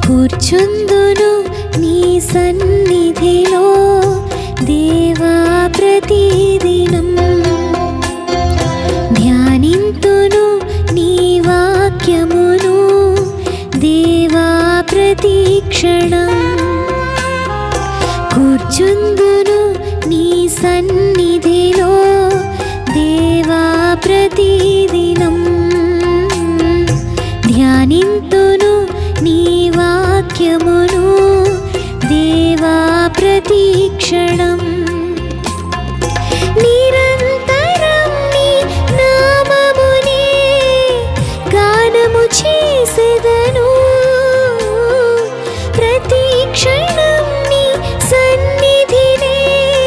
కూర్చుందును నీ సన్నిధిలో దేవా ప్రతిదినం ధ్యానింతును నీ వాక్యమును దేవా ప్రతీక్షణం కూర్చుందును నీ సన్నిధిలో దేవా ప్రతిదినం ధ్యానింతును నీ వాక్యమును దేవా ప్రతీక్షణం నిరంతరం నీ నామమునే గానము చేసెదను ప్రతి క్షణం నీ సన్నిధినే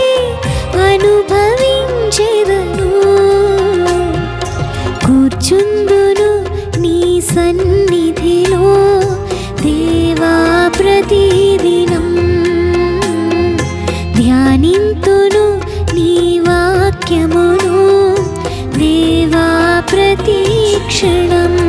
అనుభవించెదను కూర్చుందును నీ సన్నిధిలో దేవా ప్రతిదినం ధ్యానింతును నీ వాక్యమును దేవా ప్రతీక్షణం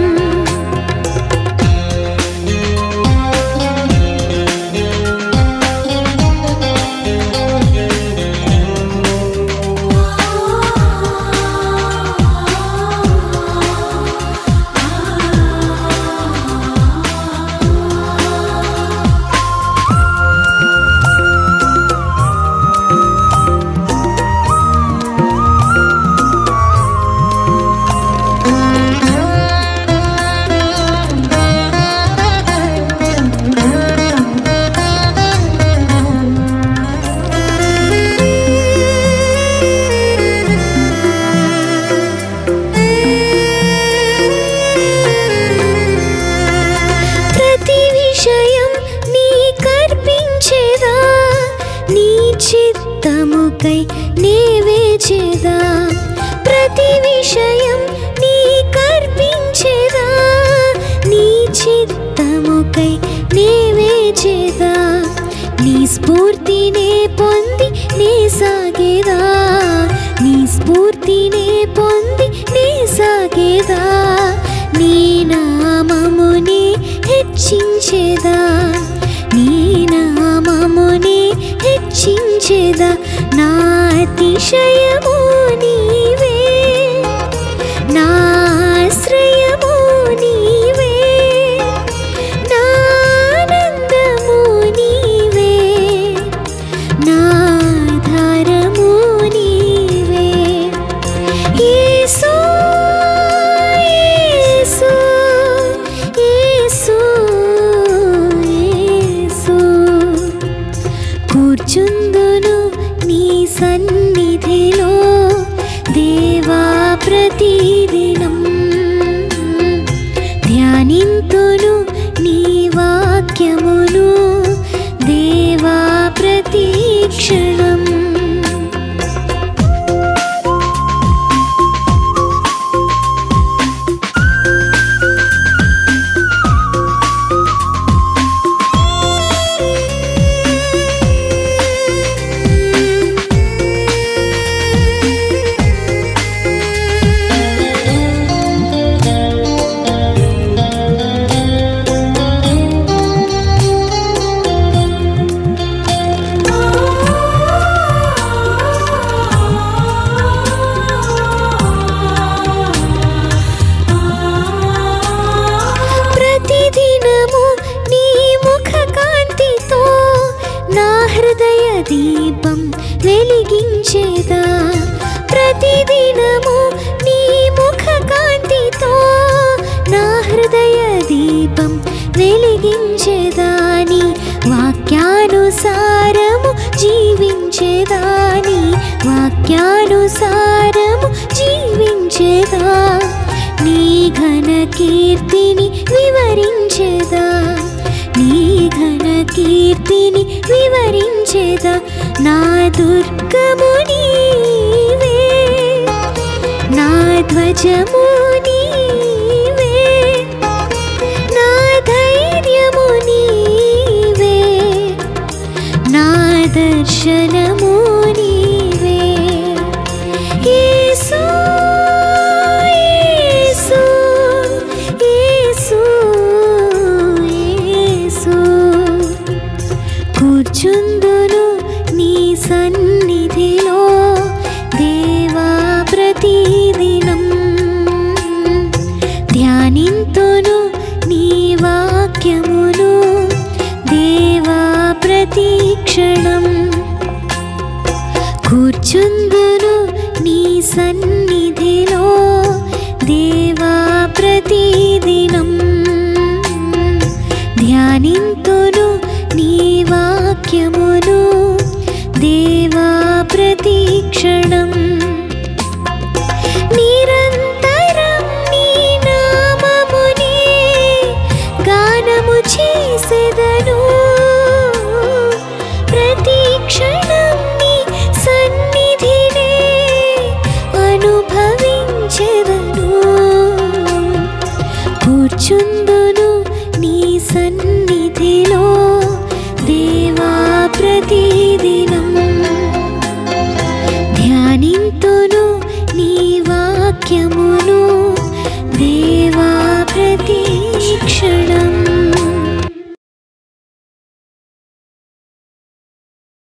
ప్రతి విషయం నీ కర్పించేదా నీ చిత్తముకై నే వేచేదా ప్రతి విషయం నీ కర్పించేదా నీ చిత్తముకై నే వేచేదా నీ స్ఫూర్తినే పొంది నే సాగేదా నీ స్ఫూర్తినే పొంది నే సాగేదా నీ నామమునే హెచ్చించేదా నీ నామమునే హెచ్చించేదా నా అతిశయము నీవే నా ఆశ్రయము నీవే నా ఆనందము నీవే నా ఆధారము నీవే యేసు యేసు యేసు యేసు కూర్చుందును నీ సన్నిధిలో దేవా ప్రతిదినం ధ్యానింతును నీ వాక్యమును దేవా ప్రతీక్షణం ప్రతిదినము నీ ముఖ కాంతితో నా హృదయ దీపం వెలిగించేదా ప్రతిదినము నీ ముఖ కాంతితో నా హృదయ దీపం వెలిగించేదాని వాక్యానుసారము జీవించేదాని వాక్యానుసారము జీవించేదా నీ ఘన కీర్తిని వివరించేదా నీ ఘన కీర్తిని వివరించేదా నా దుర్గము నీవే నా ధ్వజము నీవే నా ధైర్యము నీవే నా దర్శనము నీవే యేసు యేసు యేసు యేసు క్షణం కూర్చుందును నీ సన్నిధిలో దేవా ప్రతిదినం ధ్యానింతును నీ వాక్యమును దేవా ప్రతిక్షణం నిరంతరం నీ నామమునే గానము చేసెదను ప్రతి క్షణం నీ సన్నిధినే అనుభవించెదను కూర్చుందును నీ సన్నిధిలో దేవా ప్రతిదినం ధ్యానింతును నీ వాక్యమును దేవా ప్రతి క్షణం